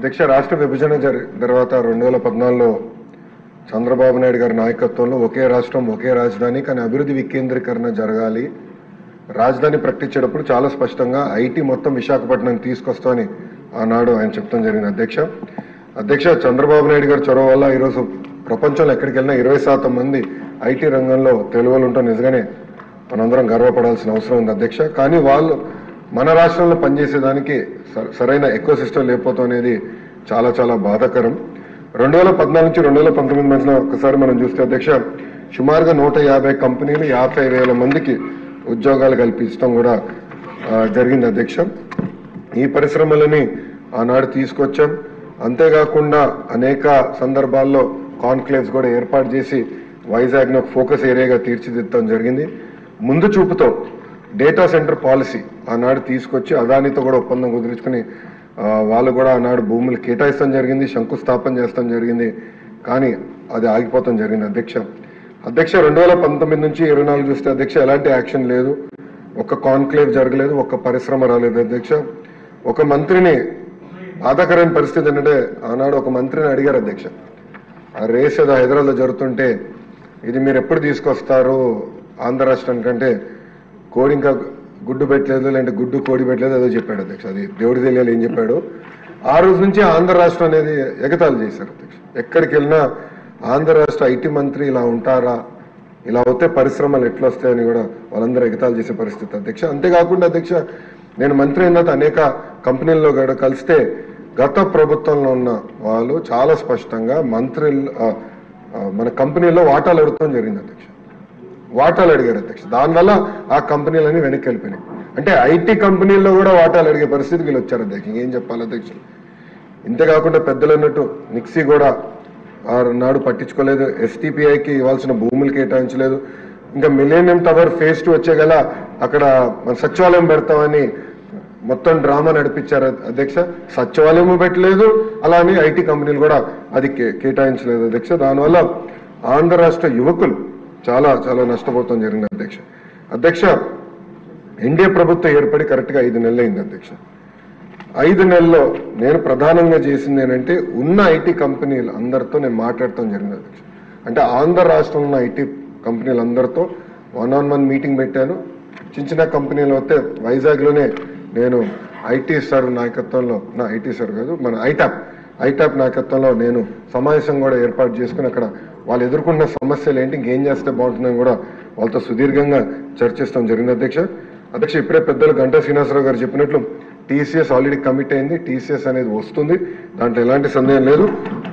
అధ్యక్ష రాష్ట్ర విభజన జరి తర్వాత రెండు వేల పద్నాలుగులో చంద్రబాబు నాయుడు గారి నాయకత్వంలో ఒకే రాష్ట్రం ఒకే రాజధాని కానీ అభివృద్ధి వికేంద్రీకరణ జరగాలి రాజధాని ప్రకటించేటప్పుడు చాలా స్పష్టంగా ఐటీ మొత్తం విశాఖపట్నానికి తీసుకొస్తామని ఆనాడు ఆయన చెప్తాం జరిగింది అధ్యక్ష అధ్యక్ష చంద్రబాబు నాయుడు గారి చొరవ వల్ల ఈరోజు ప్రపంచంలో ఎక్కడికి వెళ్ళినా ఇరవై శాతం మంది ఐటీ రంగంలో తెలుగులు ఉంటాం నిజంగానే మనందరం గర్వపడాల్సిన అవసరం ఉంది అధ్యక్ష కానీ వాళ్ళు మన రాష్ట్రంలో పనిచేసేదానికి స- సరైన ఎక్కువ సిస్టమ్ లేకపోవడం అనేది చాలా చాలా బాధాకరం రెండు వేల పద్నాలుగు నుంచి రెండు వేల పంతొమ్మిది మధ్యలో ఒకసారి మనం చూస్తే అధ్యక్ష సుమారుగా నూట యాభై కంపెనీలు యాభై వేల మందికి ఉద్యోగాలు కల్పించడం కూడా ఆ, జరిగింది అధ్యక్ష ఈ పరిశ్రమలని ఆనాడు తీసుకొచ్చాం అంతేకాకుండా అనేక సందర్భాల్లో కాన్క్లేవ్స్ కూడా ఏర్పాటు చేసి వైజాగ్ను ఒక ఫోకస్ ఏరియాగా తీర్చిదిద్దడం జరిగింది ముందు చూపుతో డేటా సెంటర్ పాలసీ ఆనాడు తీసుకొచ్చి అదానితో కూడా ఒప్పందం కుదుర్చుకుని ఆ, వాళ్ళు కూడా ఆనాడు భూములు కేటాయిస్తాం జరిగింది శంకుస్థాపన చేస్తాం జరిగింది కానీ అది ఆగిపోతాం జరిగింది అధ్యక్ష అధ్యక్ష రెండు వేల పంతొమ్మిది నుంచి ఇరవై నాలుగు చూస్తే అధ్యక్ష ఎలాంటి యాక్షన్ లేదు ఒక్క కాన్క్లేవ్ జరగలేదు ఒక్క పరిశ్రమ రాలేదు అధ్యక్ష ఒక మంత్రిని బాధాకరమైన పరిస్థితి ఏంటంటే ఆనాడు ఒక మంత్రిని అడిగారు అధ్యక్ష ఆ రేస్ ఏదో హైదరాబాద్లో జరుగుతుంటే ఇది మీరు ఎప్పుడు తీసుకొస్తారు ఆంధ్ర రాష్ట్రానికంటే కోడి ఇంకా గుడ్డు పెట్టలేదు లేదంటే గుడ్డు కోడి పెట్టలేదు ఏదో చెప్పాడు అధ్యక్ష అది దేవుడి తెలియాలి ఏం చెప్పాడు ఆ రోజు నుంచి ఆంధ్ర రాష్ట్రం అనేది ఎగతాళి చేశారు అధ్యక్ష ఎక్కడికి వెళ్ళినా ఆంధ్ర రాష్ట్ర ఐటీ మంత్రి ఇలా ఉంటారా ఇలా అవుతే పరిశ్రమలు ఎట్లా వస్తాయని కూడా వాళ్ళందరూ ఎగతాళి చేసే పరిస్థితి అధ్యక్ష అంతేకాకుండా అధ్యక్ష నేను మంత్రి అయిన తర్వాత అనేక కంపెనీల్లో కూడా కలిస్తే గత ప్రభుత్వంలో ఉన్న వాళ్ళు చాలా స్పష్టంగా మంత్రి మన కంపెనీలో వాటాలు అడుగుతాం జరిగింది అధ్యక్ష వాటాలు అడిగారు అధ్యక్ష దానివల్ల ఆ కంపెనీలన్నీ వెనక్కి వెళ్ళిపోయినాయి అంటే ఐటీ కంపెనీల్లో కూడా వాటాలు అడిగే పరిస్థితికి వీళ్ళు వచ్చారు అధ్యక్ష ఏం చెప్పాలి అధ్యక్ష ఇంతేకాకుండా పెద్దలు అన్నట్టు నిక్సీ కూడా ఆ నాడు పట్టించుకోలేదు ఎస్టీపీఐకి ఇవ్వాల్సిన భూములు కేటాయించలేదు ఇంకా మిలేనియం టవర్ ఫేజ్ టూ వచ్చే గల అక్కడ మన సచివాలయం పెడతామని మొత్తం డ్రామా నడిపించారు అధ్యక్ష సచివాలయము పెట్టలేదు అలానే ఐటీ కంపెనీలు కూడా అది కే- కేటాయించలేదు అధ్యక్ష దానివల్ల ఆంధ్ర రాష్ట్ర యువకులు చాలా చాలా నష్టపోతాం జరిగింది అధ్యక్ష అధ్యక్ష ఎన్డీఏ ప్రభుత్వం ఏర్పడి కరెక్ట్గా ఐదు నెలలు అయింది అధ్యక్ష ఐదు నెలల్లో నేను ప్రధానంగా చేసింది ఏంటంటే ఉన్న ఐటీ కంపెనీలు అందరితో నేను మాట్లాడటం జరిగింది అధ్యక్ష అంటే ఆంధ్ర రాష్ట్రంలో ఉన్న ఐటీ కంపెనీలు అందరితో వన్ ఆన్ వన్ మీటింగ్ పెట్టాను చిన్న చిన్న కంపెనీలు వస్తే వైజాగ్లోనే నేను ఐటీ సార్ నాయకత్వంలో నా ఐటీ సార్ కాదు మన ఐటాప్ ఐటాప్ నాయకత్వంలో నేను సమావేశం కూడా ఏర్పాటు చేసుకుని అక్కడ వాళ్ళు ఎదుర్కొన్న సమస్యలు ఏంటి ఇంకేం చేస్తే బాగుంటుందని కూడా వాళ్ళతో సుదీర్ఘంగా చర్చిస్తాం జరిగింది అధ్యక్ష అధ్యక్ష ఇప్పుడే పెద్దలు గంటా శ్రీనివాసరావు గారు చెప్పినట్లు టీసీఎస్ ఆల్రెడీ కమిట్ అయింది టీసీఎస్ అనేది వస్తుంది దాంట్లో ఎలాంటి సందేహం లేదు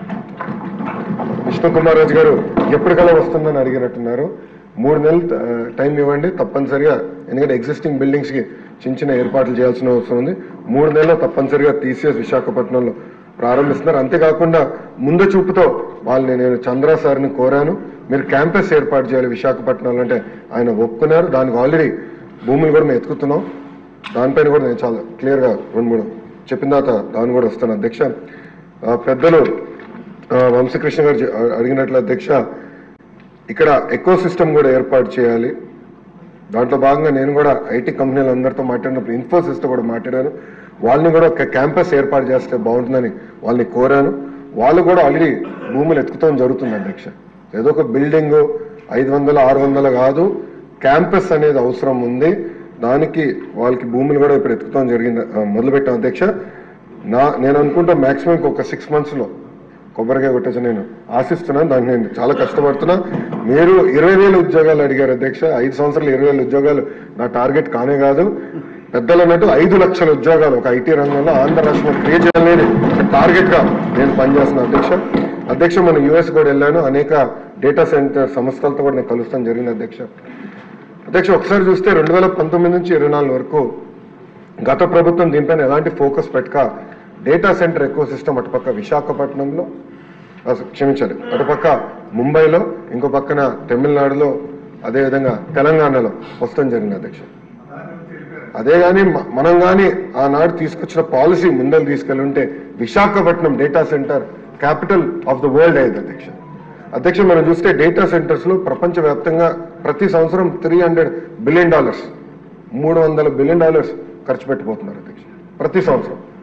విష్ణు కుమార్ రాజు గారు ఎప్పటికల్లా వస్తుందని అడిగినట్టున్నారు మూడు నెలలు ఆ, టైం ఇవ్వండి తప్పనిసరిగా ఎందుకంటే ఎగ్జిస్టింగ్ బిల్డింగ్స్ కి చిన్న చిన్న ఏర్పాట్లు చేయాల్సిన అవసరం ఉంది మూడు నెలల్లో తప్పనిసరిగా టీసీఎస్ విశాఖపట్నంలో ప్రారంభిస్తున్నారు అంతేకాకుండా ముందు చూపుతో వాళ్ళని నేను చంద్ర సార్ని కోరాను మీరు క్యాంపస్ ఏర్పాటు చేయాలి విశాఖపట్నంలో అంటే ఆయన ఒప్పుకున్నారు దానికి ఆల్రెడీ భూములు కూడా మేము ఎత్తుకుతున్నాం దానిపైన కూడా నేను చాలా క్లియర్గా రెండు మూడు చెప్పిన తర్వాత దాన్ని కూడా వస్తాను అధ్యక్ష ఆ, పెద్దలు ఆ, వంశకృష్ణ గారు చె- అడిగినట్లు అధ్యక్ష ఇక్కడ ఎకో సిస్టమ్ కూడా ఏర్పాటు చేయాలి దాంట్లో భాగంగా నేను కూడా ఐటీ కంపెనీలు అందరితో మాట్లాడినప్పుడు ఇన్ఫోసిస్తో కూడా మాట్లాడాను వాళ్ళని కూడా ఒక క్యాంపస్ ఏర్పాటు చేస్తే బాగుంటుందని వాళ్ళని కోరాను వాళ్ళు కూడా ఆల్రెడీ భూములు ఎత్తుకుతాం జరుగుతుంది అధ్యక్ష ఏదో ఒక బిల్డింగ్ ఐదు వందలు ఆరు వందలు కాదు క్యాంపస్ అనేది అవసరం ఉంది దానికి వాళ్ళకి భూములు కూడా ఇప్పుడు ఎత్తుకుతాం జరిగింది ఆ, మొదలుపెట్టాం అధ్యక్ష నా నేను అనుకుంటా మాక్సిమం ఒక సిక్స్ మంత్స్లో కొబ్బరికాయ కొట్టచ్చు నేను ఆశిస్తున్నాను దానికి నేను చాలా కష్టపడుతున్నా మీరు ఇరవై వేల ఉద్యోగాలు అడిగారు అధ్యక్ష ఐదు సంవత్సరాలు ఇరవై వేల ఉద్యోగాలు నా టార్గెట్ కానే కాదు పెద్దలు అన్నట్టు ఐదు లక్షల ఉద్యోగాలు ఒక ఐటీ రంగంలో ఆంధ్ర రాష్ట్రంలో క్రియేట్ చేయాలనేది ఒక టార్గెట్ గా నేను పనిచేస్తున్నాను అధ్యక్ష అధ్యక్ష మనం యుఎస్ కూడా వెళ్ళాను అనేక డేటా సెంటర్ సంస్థలతో కూడా నేను కలుస్తాను జరిగింది అధ్యక్ష అధ్యక్ష ఒకసారి చూస్తే రెండు వేల పంతొమ్మిది నుంచి ఇరవై నాలుగు వరకు గత ప్రభుత్వం దీనిపైన ఎలాంటి ఫోకస్ పెట్టక డేటా సెంటర్ ఎక్కువ సిస్టమ్ అటుపక్క విశాఖపట్నంలో ఆ, క్షమించాలి అటుపక్క ముంబైలో ఇంకో పక్కన తమిళనాడులో అదేవిధంగా తెలంగాణలో వస్తాం జరిగింది అధ్యక్ష అదే కానీ మనం కానీ ఆనాడు తీసుకొచ్చిన పాలసీ ముందలు తీసుకెళ్ళి ఉంటే Visakhapatnam data center capital of the world అయ్యేది అధ్యక్ష అధ్యక్ష మనం చూస్తే డేటా సెంటర్స్ లో ప్రపంచవ్యాప్తంగా ప్రతి సంవత్సరం త్రీ హండ్రెడ్ బిలియన్ డాలర్స్ మూడు వందల బిలియన్ డాలర్స్ ఖర్చు పెట్టిపోతున్నారు అధ్యక్ష ప్రతి సంవత్సరం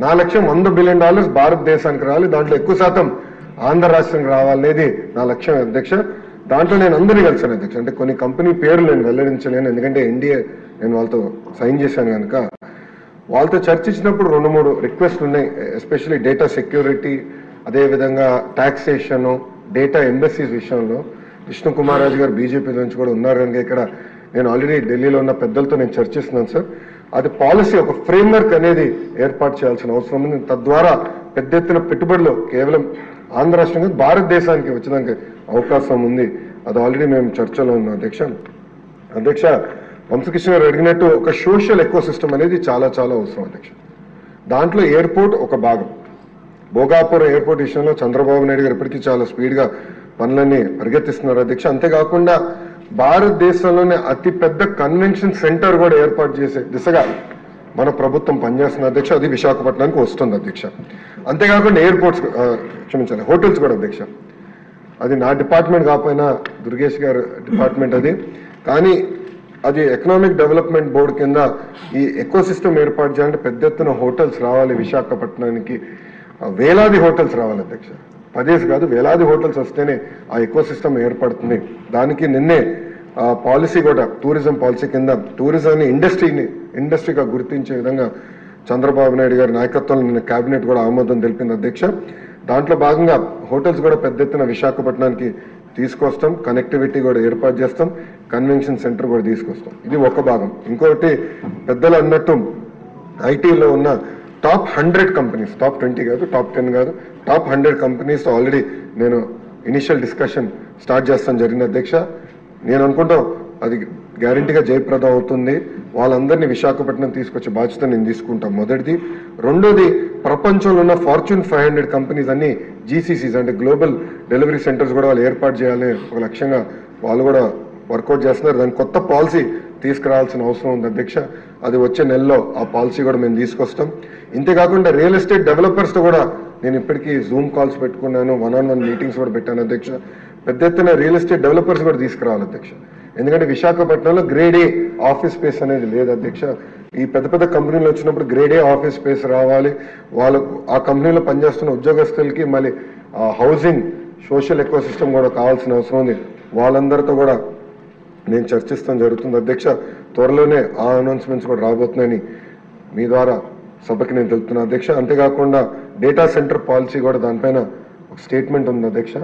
నా లక్ష్యం వంద బిలియన్ డాలర్స్ భారతదేశానికి రావాలి దాంట్లో ఎక్కువ శాతం ఆంధ్ర రాష్ట్రానికి రావాలనేది నా లక్ష్యం అధ్యక్ష దాంట్లో నేను అందరినీ కలిసాను అధ్యక్ష అంటే కొన్ని కంపెనీ పేర్లు నేను వెల్లడించలేను ఎందుకంటే ఎన్డీఏ నేను వాళ్ళతో సైన్ చేశాను కనుక వాళ్ళతో చర్చించినప్పుడు రెండు మూడు రిక్వెస్ట్లు ఉన్నాయి ఎస్పెషల్లీ డేటా సెక్యూరిటీ అదేవిధంగా టాక్సేషన్ డేటా ఎంబసీస్ విషయంలో విష్ణు కుమార్ రాజు గారు బీజేపీ నుంచి కూడా ఉన్నారు కనుక ఇక్కడ నేను ఆల్రెడీ ఢిల్లీలో ఉన్న పెద్దలతో నేను చర్చిస్తున్నాను సార్ అది పాలసీ ఒక ఫ్రేమ్వర్క్ అనేది ఏర్పాటు చేయాల్సిన అవసరం ఉంది తద్వారా పెద్ద ఎత్తున పెట్టుబడులు కేవలం ఆంధ్ర రాష్ట్రంగా భారతదేశానికి వచ్చేదానికి అవకాశం ఉంది అది ఆల్రెడీ మేము చర్చలో ఉన్నాం అధ్యక్ష అధ్యక్ష వంశకృష్ణ గారు అడిగినట్టు ఒక సోషల్ ఎకో సిస్టమ్ అనేది చాలా చాలా అవసరం అధ్యక్ష దాంట్లో ఎయిర్పోర్ట్ ఒక భాగం భోగాపురం ఎయిర్పోర్ట్ విషయంలో చంద్రబాబు నాయుడు గారు ఇప్పటికీ చాలా స్పీడ్గా పనులన్నీ పరిగెత్తిస్తున్నారు అధ్యక్ష అంతేకాకుండా భారతదేశంలోనే అతి పెద్ద కన్వెన్షన్ సెంటర్ కూడా ఏర్పాటు చేసే దిశగా మన ప్రభుత్వం పనిచేస్తున్న అధ్యక్ష అది విశాఖపట్నానికి వస్తుంది అధ్యక్ష అంతేకాకుండా ఎయిర్పోర్ట్స్ ఆ, క్షమించాలి హోటల్స్ కూడా అధ్యక్ష అది నా డిపార్ట్మెంట్ కాకపోయినా దుర్గేష్ గారు డిపార్ట్మెంట్ అది కానీ అది ఎకనామిక్ డెవలప్మెంట్ బోర్డు కింద ఈ ఎకో సిస్టమ్ ఏర్పాటు చేయాలంటే పెద్ద ఎత్తున హోటల్స్ రావాలి విశాఖపట్నానికి ఆ, వేలాది హోటల్స్ రావాలి అధ్యక్ష పదేసి కాదు వేలాది హోటల్స్ వస్తేనే ఆ ఎకో సిస్టమ్ ఏర్పడుతుంది దానికి నిన్నే ఆ పాలసీ కూడా టూరిజం పాలసీ కింద టూరిజంని ఇండస్ట్రీని ఇండస్ట్రీగా గుర్తించే విధంగా చంద్రబాబు నాయుడు గారి నాయకత్వంలో నిన్న కేబినెట్ కూడా ఆమోదం తెలిపింది అధ్యక్ష దాంట్లో భాగంగా హోటల్స్ కూడా పెద్ద ఎత్తున విశాఖపట్నానికి తీసుకొస్తాం కనెక్టివిటీ కూడా ఏర్పాటు చేస్తాం కన్వెన్షన్ సెంటర్ కూడా తీసుకొస్తాం ఇది ఒక భాగం ఇంకొకటి పెద్దలు అన్నట్టు ఐటీలో ఉన్న top hundred companies top twenty కాదు టాప్ టెన్ కాదు టాప్ హండ్రెడ్ కంపెనీస్ ఆల్రెడీ నేను ఇనిషియల్ డిస్కషన్ స్టార్ట్ చేస్తాను జరిగిన అధ్యక్ష నేను అనుకుంటాం అది గ్యారంటీగా జయప్రదం అవుతుంది వాళ్ళందరినీ విశాఖపట్నం తీసుకొచ్చే బాధ్యత నేను తీసుకుంటాను మొదటిది రెండోది ప్రపంచంలో ఉన్న ఫార్చ్యూన్ ఫైవ్ హండ్రెడ్ కంపెనీస్ అన్ని జీసీసీస్ అంటే గ్లోబల్ డెలివరీ సెంటర్స్ కూడా వాళ్ళు ఏర్పాటు చేయాలని ఒక లక్ష్యంగా వాళ్ళు కూడా వర్కౌట్ చేస్తున్నారు దాని కొత్త పాలసీ తీసుకురావాల్సిన అవసరం ఉంది అధ్యక్ష అది వచ్చే నెలలో ఆ పాలసీ కూడా మేము తీసుకొస్తాం ఇంతేకాకుండా రియల్ ఎస్టేట్ డెవలపర్స్తో కూడా నేను ఇప్పటికీ జూమ్ కాల్స్ పెట్టుకున్నాను వన్ ఆన్ వన్ మీటింగ్స్ కూడా పెట్టాను అధ్యక్ష పెద్ద ఎత్తున రియల్ ఎస్టేట్ డెవలపర్స్ కూడా తీసుకురావాలి అధ్యక్ష ఎందుకంటే విశాఖపట్నంలో గ్రేడ్ ఏ ఆఫీస్ స్పేస్ అనేది లేదు అధ్యక్ష ఈ పెద్ద పెద్ద కంపెనీలు వచ్చినప్పుడు గ్రేడ్ ఏ ఆఫీస్ స్పేస్ రావాలి వాళ్ళకు ఆ కంపెనీలో పనిచేస్తున్న ఉద్యోగస్తులకి మళ్ళీ హౌసింగ్ సోషల్ ఎకో సిస్టమ్ కూడా కావాల్సిన అవసరం ఉంది వాళ్ళందరితో కూడా నేను చర్చిస్తాం జరుగుతుంది అధ్యక్ష త్వరలోనే ఆ అనౌన్స్మెంట్స్ కూడా రాబోతున్నాయని మీ ద్వారా సభకి నేను తెలుపుతున్నా అధ్యక్ష అంతేకాకుండా డేటా సెంటర్ పాలసీ కూడా దానిపైన ఒక స్టేట్మెంట్ ఉంది అధ్యక్ష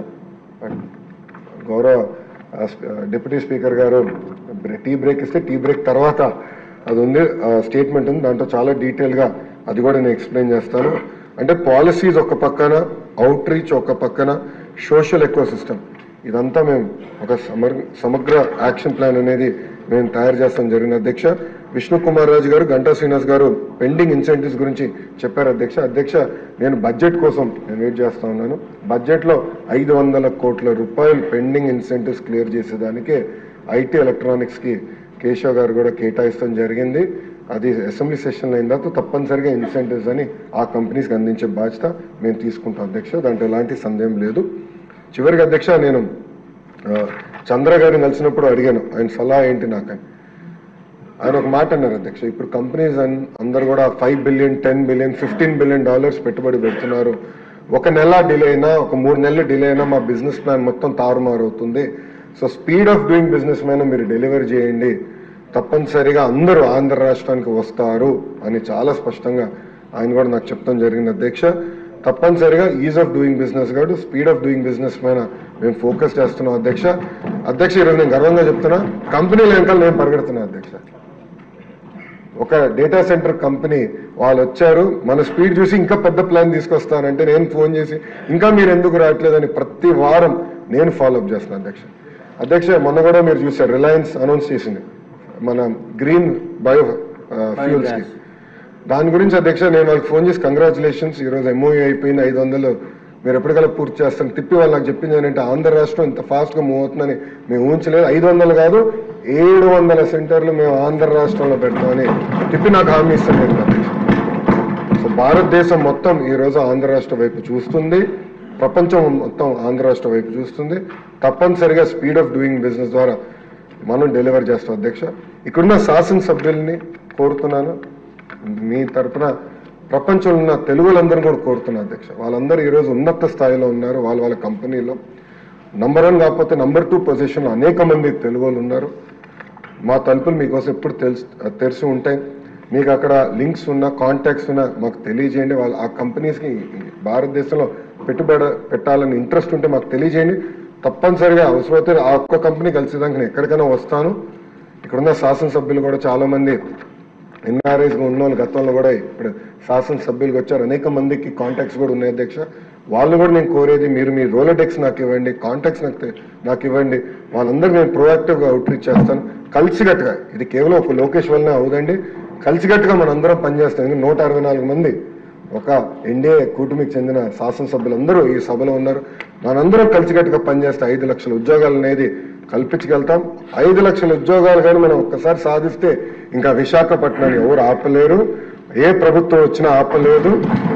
గౌరవ ఆ, స్పీ- ఆ, డిప్యూటీ స్పీకర్ గారు బ్రే- టీ బ్రేక్ ఇస్తే టీ బ్రేక్ తర్వాత అది ఉంది ఆ, స్టేట్మెంట్ ఉంది దాంట్లో చాలా డీటెయిల్గా అది కూడా నేను ఎక్స్ప్లెయిన్ చేస్తాను అంటే పాలసీస్ ఒక పక్కన అవుట్ రీచ్ ఒక పక్కన సోషల్ ఎకో సిస్టమ్ ఇదంతా మేము ఒక సమగ్ర సమగ్ర యాక్షన్ ప్లాన్ అనేది మేము తయారు చేస్తాం జరిగిన అధ్యక్ష విష్ణు కుమార్ రాజు గారు గంటా శ్రీనివాస్ గారు పెండింగ్ ఇన్సెంటివ్స్ గురించి చెప్పారు అధ్యక్ష అధ్యక్ష నేను బడ్జెట్ కోసం నేను వెయిట్ చేస్తా ఉన్నాను బడ్జెట్లో ఐదు వందల కోట్ల రూపాయలు పెండింగ్ ఇన్సెంటివ్స్ క్లియర్ చేసేదానికే ఐటీ ఎలక్ట్రానిక్స్కి కేశవ్ గారు కూడా కేటాయిస్తాం జరిగింది అది అసెంబ్లీ సెషన్ అయిన తర్వాత తప్పనిసరిగా ఇన్సెంటివ్స్ అని ఆ కంపెనీస్కి అందించే బాధ్యత మేము తీసుకుంటాం అధ్యక్ష దాంట్లో ఎలాంటి సందేహం లేదు చివరికి అధ్యక్ష నేను ఆ, చంద్ర గారిని కలిసినప్పుడు అడిగాను ఆయన సలహా ఏంటి నాకని ఆయన ఒక మాట అన్నారు అధ్యక్ష ఇప్పుడు కంపెనీస్ అన్- అందరు కూడా five billion ten billion fifteen billion dollars పెట్టుబడి పెడుతున్నారు ఒక నెల డిలే అయినా ఒక మూడు నెలలు డిలే అయినా మా బిజినెస్ ప్లాన్ మొత్తం తారుమారు అవుతుంది so speed of doing business మీద మీరు డెలివర్ చేయండి తప్పనిసరిగా అందరూ ఆంధ్ర రాష్ట్రానికి వస్తారు అని చాలా స్పష్టంగా ఆయన కూడా నాకు చెప్తాం జరిగింది అధ్యక్ష తప్పనిసరిగా ఈజ్ ఆఫ్ డూయింగ్ బిజినెస్ కాదు స్పీడ్ ఆఫ్ డూయింగ్ బిజినెస్ పైన మేము ఫోకస్ చేస్తున్నాం అధ్యక్ష అధ్యక్ష ఈరోజు నేను గర్వంగా చెప్తున్నా కంపెనీల వెనకాల నేను పరిగెడుతున్నా అధ్యక్ష ఒక డేటా సెంటర్ కంపెనీ వాళ్ళు వచ్చారు మన స్పీడ్ చూసి ఇంకా పెద్ద ప్లాన్ తీసుకొస్తానంటే నేను ఫోన్ చేసి ఇంకా మీరు ఎందుకు రావట్లేదని ప్రతి వారం నేను ఫాలోఅప్ చేస్తున్నాను అధ్యక్ష అధ్యక్ష మొన్న కూడా మీరు చూసారు రిలయన్స్ అనౌన్స్ చేసింది మన గ్రీన్ బయో ఫ్యూల్స్ కి దాని గురించి అధ్యక్ష నేను వాళ్ళకి ఫోన్ చేసి కంగ్రాచులేషన్స్ ఈరోజు ఎంఓఏ అయిపోయింది ఐదు వందలు మీరు ఎప్పటికల్లా పూర్తి చేస్తాను తిప్పి వాళ్ళు నాకు చెప్పింది ఏంటంటే ఆంధ్ర రాష్ట్రం ఇంత ఫాస్ట్గా మూవ్ అవుతుందని మేము ఊహించలేదు ఐదు వందలు కాదు ఏడు వందల సెంటర్లు మేము ఆంధ్ర రాష్ట్రంలో పెడతామని తిప్పి నాకు హామీ ఇస్తాను నేను అధ్యక్ష సో భారతదేశం మొత్తం ఈ రోజు ఆంధ్ర రాష్ట్ర వైపు చూస్తుంది ప్రపంచం మొత్తం ఆంధ్ర రాష్ట్ర వైపు చూస్తుంది తప్పనిసరిగా స్పీడ్ ఆఫ్ డూయింగ్ బిజినెస్ ద్వారా మనం డెలివర్ చేస్తాం అధ్యక్ష ఇక్కడున్న శాసనసభ్యుల్ని కోరుతున్నాను మీ తరపున ప్రపంచంలో ఉన్న తెలుగులందరూ కూడా కోరుతున్నా అధ్యక్ష వాళ్ళందరూ ఈరోజు ఉన్నత స్థాయిలో ఉన్నారు వాళ్ళ వాళ్ళ కంపెనీలో నంబర్ వన్ కాకపోతే నంబర్ టూ పొజిషన్లో అనేక మంది తెలుగు వాళ్ళు ఉన్నారు మా తలుపులు మీకోసం ఎప్పుడు తెలుసు తెరిచి ఉంటాయి మీకు అక్కడ లింక్స్ ఉన్న కాంటాక్ట్స్ ఉన్న మాకు తెలియజేయండి వాళ్ళ ఆ కంపెనీస్కి భారతదేశంలో పెట్టుబడి పెట్టాలని ఇంట్రెస్ట్ ఉంటే మాకు తెలియజేయండి తప్పనిసరిగా అవసరమైతే ఆ ఒక్క కంపెనీ కలిసేదానికి నేను ఎక్కడికైనా వస్తాను ఇక్కడున్న శాసనసభ్యులు కూడా చాలా మంది ఎన్ఆర్ఐస్ ఉన్న వాళ్ళు గతంలో కూడా ఇప్పుడు శాసనసభ్యులకు వచ్చారు అనేక మందికి కాంటాక్ట్స్ కూడా ఉన్నాయి అధ్యక్ష వాళ్ళు కూడా నేను కోరేది మీరు మీ రోలటెక్స్ నాకు ఇవ్వండి కాంటాక్ట్స్ నాకు తె- నాకు ఇవ్వండి వాళ్ళందరూ నేను ప్రొయాక్టివ్గా అవుట్రీచ్ చేస్తాను కలిసికట్టుగా ఇది కేవలం ఒక లోకేష్ వల్లనే అవుదండి కలిసికట్టుగా మనందరం పనిచేస్తాం ఎందుకంటే నూట అరవై నాలుగు మంది ఒక ఎన్డీఏ కూటమికి చెందిన శాసనసభ్యులందరూ ఈ సభలో ఉన్నారు మనందరం కలిసికట్టుగా పనిచేస్తే ఐదు లక్షల ఉద్యోగాలు అనేది కల్పించగలుగుతాం ఐదు లక్షల ఉద్యోగాలు కానీ మనం ఒక్కసారి సాధిస్తే ఇంకా విశాఖపట్నాన్ని ఎవరు ఆపలేరు ఏ ప్రభుత్వం వచ్చినా ఆపలేదు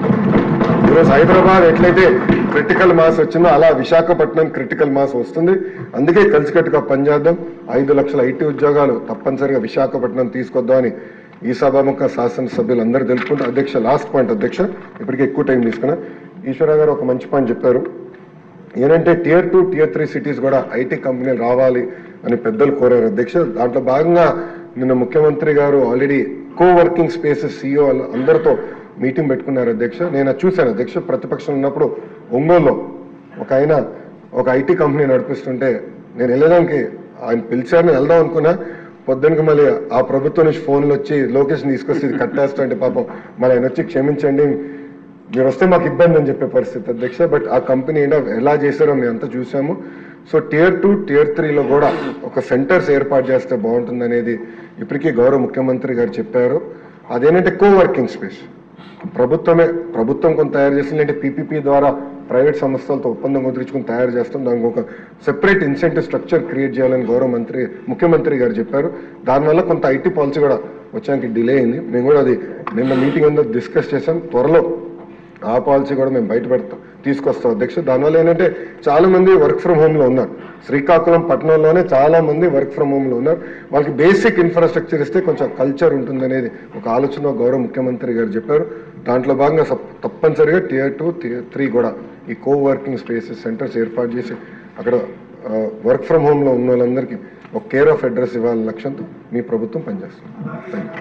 ఈరోజు హైదరాబాద్ ఎట్లయితే క్రిటికల్ మాస్ వచ్చిందో అలా విశాఖపట్నం క్రిటికల్ మాస్ వస్తుంది అందుకే కలిసికట్టుగా పనిచేద్దాం ఐదు లక్షల ఐటీ ఉద్యోగాలు తప్పనిసరిగా విశాఖపట్నం తీసుకొద్దామని ఈ సభాముఖ శాసనసభ్యులందరూ తెలుపుకుంటూ అధ్యక్ష లాస్ట్ పాయింట్ అధ్యక్ష ఇప్పటికే ఎక్కువ టైం తీసుకున్నా ఈశ్వర గారు ఒక మంచి పాయింట్ చెప్పారు ఏంటంటే tier two tier three cities కూడా ఐటీ కంపెనీలు రావాలి అని పెద్దలు కోరారు అధ్యక్ష దాంట్లో భాగంగా నిన్న ముఖ్యమంత్రి గారు already co working spaces CEO అందరితో మీటింగ్ పెట్టుకున్నారు అధ్యక్ష నేను అది చూశాను అధ్యక్ష ప్రతిపక్షం ఉన్నప్పుడు ఒంగోలులో ఒక ఆయన ఒక ఐటీ కంపెనీ నడిపిస్తుంటే నేను వెళ్ళడానికి ఆయన పిలిచారని వెళ్దాం అనుకున్నా పొద్దునకి మళ్ళీ ఆ ప్రభుత్వం నుంచి ఫోన్లు వచ్చి లొకేషన్ తీసుకొచ్చి ఇది కట్టేస్తా అంటే పాపం మళ్ళీ ఆయన వచ్చి క్షమించండి మీరు వస్తే మాకు ఇబ్బంది అని చెప్పే పరిస్థితి అధ్యక్ష బట్ ఆ కంపెనీ ఏంటో ఎలా చేశారో మేము అంతా చూసాము సో టియర్ టూ టియర్ త్రీలో కూడా ఒక సెంటర్స్ ఏర్పాటు చేస్తే బాగుంటుంది అనేది ఇప్పటికీ గౌరవ ముఖ్యమంత్రి గారు చెప్పారు అదేంటంటే కో వర్కింగ్ స్పేస్ ప్రభుత్వమే ప్రభుత్వం కొంత తయారు చేస్తుంది అంటే పీపీపీ ద్వారా ప్రైవేట్ సంస్థలతో ఒప్పందం కుదుర్చుకుని తయారు చేస్తాం దానికి ఒక సెపరేట్ ఇన్సెంటివ్ స్ట్రక్చర్ క్రియేట్ చేయాలని గౌరవ మంత్రి ముఖ్యమంత్రి గారు చెప్పారు దానివల్ల కొంత ఐటీ పాలసీ కూడా వచ్చానికి డిలే అయింది మేము కూడా అది నిన్న మీటింగ్ అంతా డిస్కస్ చేసాం త్వరలో ఆ పాలసీ కూడా మేము బయట పెడతాం తీసుకొస్తాం అధ్యక్ష దానివల్ల ఏంటంటే చాలా మంది వర్క్ ఫ్రమ్ హోమ్ లో ఉన్నారు శ్రీకాకుళం పట్టణంలోనే చాలా మంది వర్క్ ఫ్రమ్ హోమ్ లో ఉన్నారు వాళ్ళకి బేసిక్ ఇన్ఫ్రాస్ట్రక్చర్ ఇస్తే కొంచెం కల్చర్ ఉంటుంది అనేది ఒక ఆలోచన గౌరవ ముఖ్యమంత్రి గారు చెప్పారు దాంట్లో భాగంగా సప్- తప్పనిసరిగా టియర్ టూ టియర్ త్రీ కూడా ఈ కో వర్కింగ్ స్పేసెస్ సెంటర్స్ ఏర్పాటు చేసి అక్కడ వర్క్ ఫ్రమ్ హోమ్ లో ఉన్న వాళ్ళందరికీ ఒక కేర్ ఆఫ్ అడ్రస్ ఇవ్వాలనే లక్ష్యంతో మీ ప్రభుత్వం పనిచేస్తుంది థ్యాంక్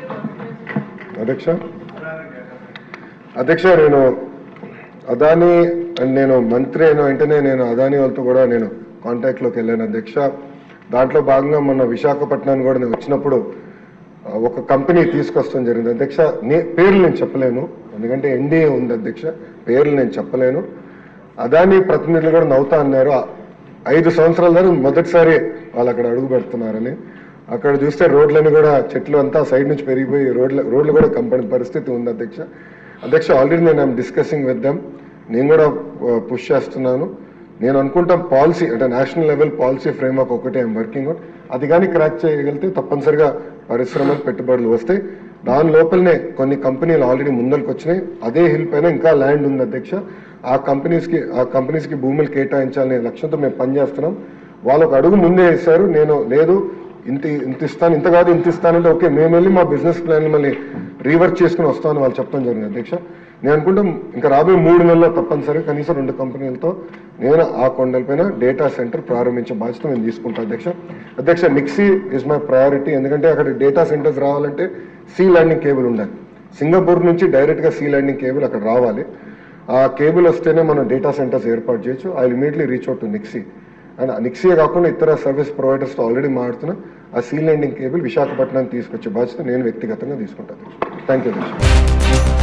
యూ అధ్యక్ష అధ్యక్ష నేను అదాని అండ్ నేను మంత్రి అయిన వెంటనే నేను అదాని వాళ్ళతో కూడా నేను కాంటాక్ట్ లోకి వెళ్ళాను అధ్యక్ష దాంట్లో భాగంగా మొన్న విశాఖపట్నానికి కూడా నేను వచ్చినప్పుడు ఆ, ఒక కంపెనీ తీసుకొస్తాం జరిగింది అధ్యక్ష నే పేర్లు నేను చెప్పలేను ఎందుకంటే ఎన్డీఏ ఉంది అధ్యక్ష పేర్లు నేను చెప్పలేను అదాని ప్రతినిధులు కూడా నవ్వుతా అన్నారు ఆ, ఐదు సంవత్సరాల దాకా మొదటిసారి వాళ్ళు అక్కడ అడుగు పెడుతున్నారని అక్కడ చూస్తే రోడ్లని కూడా చెట్లు అంతా సైడ్ నుంచి పెరిగిపోయి రోడ్ల రోడ్లు కూడా కంపని పరిస్థితి ఉంది అధ్యక్ష అధ్యక్ష ఆల్రెడీ నేను ఐమ్ డిస్కసింగ్ విత్ దెమ్ నేను కూడా పుష్ చేస్తున్నాను నేను అనుకుంటాం పాలసీ అంటే నేషనల్ లెవెల్ పాలసీ ఫ్రేమ్వర్క్ ఒకటి ఐఎమ్ వర్కింగ్ ఆన్ అది కానీ క్రాక్ చేయగలిగితే తప్పనిసరిగా పరిశ్రమలు పెట్టుబడులు వస్తాయి దాని లోపలనే కొన్ని కంపెనీలు ఆల్రెడీ ముందరికి వచ్చినాయి అదే హిల్ పైన ఇంకా ల్యాండ్ ఉంది అధ్యక్ష ఆ కంపెనీస్కి ఆ కంపెనీస్కి భూములు కేటాయించాలనే లక్ష్యంతో మేము పనిచేస్తున్నాం వాళ్ళు ఒక అడుగు ముందే వేశారు నేను లేదు ఇంత ఇంత ఇస్తాను ఇంత కాదు ఇంత ఇస్తానంటే ఓకే మేము వెళ్ళి మా బిజినెస్ ప్లాన్ మళ్ళీ రీవర్క్ చేసుకుని వస్తామని వాళ్ళు చెప్పడం జరిగింది అధ్యక్ష నేను అనుకుంటాం ఇంకా రాబోయే మూడు నెలల్లో తప్పనిసరిగా కనీసం రెండు కంపెనీలతో నేను ఆ కొండలపైన డేటా సెంటర్ ప్రారంభించే బాధ్యత నేను తీసుకుంటాను అధ్యక్ష అధ్యక్ష మిక్సీ ఇస్ మై ప్రయారిటీ ఎందుకంటే అక్కడ డేటా సెంటర్స్ రావాలంటే సీ ల్యాండింగ్ కేబుల్ ఉండాలి సింగపూర్ నుంచి డైరెక్ట్గా సీ ల్యాండింగ్ కేబుల్ అక్కడ రావాలి ఆ కేబుల్ వస్తేనే మనం డేటా సెంటర్స్ ఏర్పాటు చేయొచ్చు I immediately reach out to NIXI and నిక్సీయే కాకుండా ఇతర సర్వీస్ ప్రొవైడర్స్తో ఆల్రెడీ మాడుతున్నా ఆ సీ ల్యాండింగ్ కేబుల్ విశాఖపట్నం తీసుకొచ్చే బాధ్యత నేను వ్యక్తిగతంగా తీసుకుంటాను థ్యాంక్ యూ